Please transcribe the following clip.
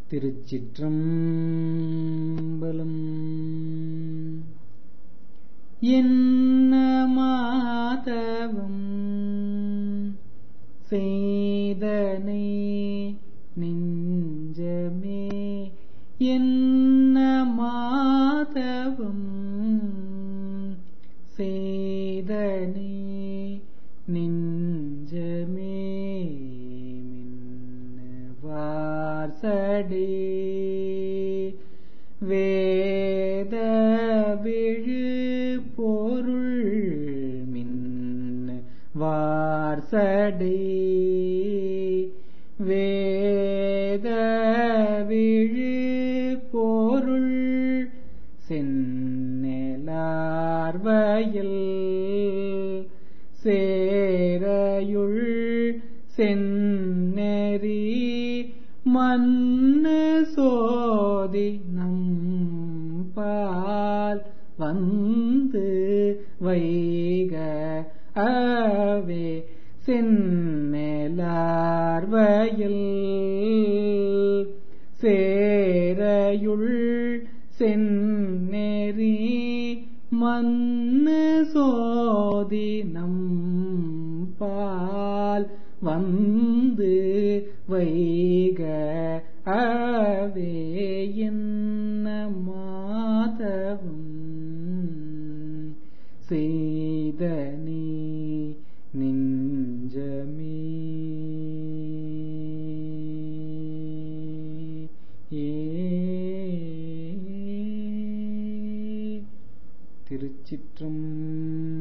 திருச்சிற்றம்பலம் என்ன மாதவம் செய்தனை நெஞ்சமே என்ன மாதவம் செய்தனை நெஞ்சமே மின்னவார்சடே வேத விழு பொருள் மின்ன வார்சடே வேத விழு பொருள் சென்னெலார்வயல் சேரையுள் செந்நெறி மன்னு சோதி நம்பால் வந்து வைக அவே சென்னெலார்வயல் சேரையுள் செந்நெறி மன்னு சோதி நம்பால் வந்து வைக அவே என்ன மாதவும் செய்தனே நெஞ்சமே ஏ திருச்சிற்றம்